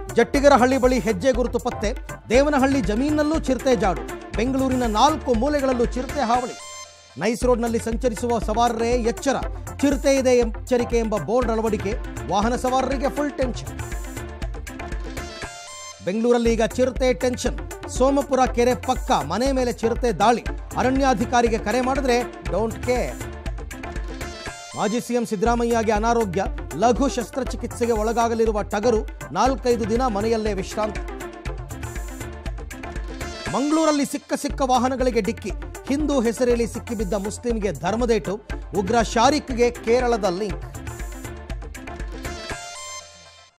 ಜಟ್ಟಿಗರಹಳ್ಳಿ ಬಳಿ ಹೆಜ್ಜೆ ಗುರುತು ಪತ್ತೆ ದೇವನಹಳ್ಳಿ ಜಮೀನಲ್ಲೂ ಚಿರತೆ ಜಾಡು ಬೆಂಗಳೂರಿನ ನಾಲ್ಕು ಮೂಲೆಗಳಲ್ಲೂ ಚಿರತೆ ಹಾವಳಿ ನೈಸ್ ರೋಡ್ನಲ್ಲಿ ಸಂಚರಿಸುವ ಸವಾರರೇ ಎಚ್ಚರ ಚಿರತೆ ಇದೆ ಎಚ್ಚರಿಕೆ ಎಂಬ ಬೋರ್ಡ್ ಅಳವಡಿಕೆ ವಾಹನ ಸವಾರರಿಗೆ ಫುಲ್ ಟೆನ್ಷನ್ ಬೆಂಗಳೂರಲ್ಲಿ ಈಗ ಚಿರತೆ ಟೆನ್ಷನ್ ಸೋಮಪುರ ಕೆರೆ ಪಕ್ಕ ಮನೆ ಮೇಲೆ ಚಿರತೆ ದಾಳಿ ಅರಣ್ಯಾಧಿಕಾರಿಗೆ ಕರೆ ಮಾಡಿದ್ರೆ ಡೋಂಟ್ ಕೇರ್ ಮಾಜಿ ಸಿಎಂ ಸಿದ್ದರಾಮಯ್ಯಗೆ ಅನಾರೋಗ್ಯ ಲಘು ಶಸ್ತ್ರಚಿಕಿತ್ಸೆಗೆ ಒಳಗಾಗಲಿರುವ ಟಗರು ನಾಲ್ಕೈದು ದಿನ ಮನೆಯಲ್ಲೇ ವಿಶ್ರಾಂತಿ ಮಂಗಳೂರಲ್ಲಿ ಸಿಕ್ಕ ಸಿಕ್ಕ ವಾಹನಗಳಿಗೆ ಡಿಕ್ಕಿ ಹಿಂದೂ ಹೆಸರೇಳಿ ಸಿಕ್ಕಿಬಿದ್ದ ಮುಸ್ಲಿಂಗೆ ಧರ್ಮದೇಟು ಉಗ್ರ ಶಾರಿಕ್ಗೆ ಕೇರಳದ ಲಿಂಕ್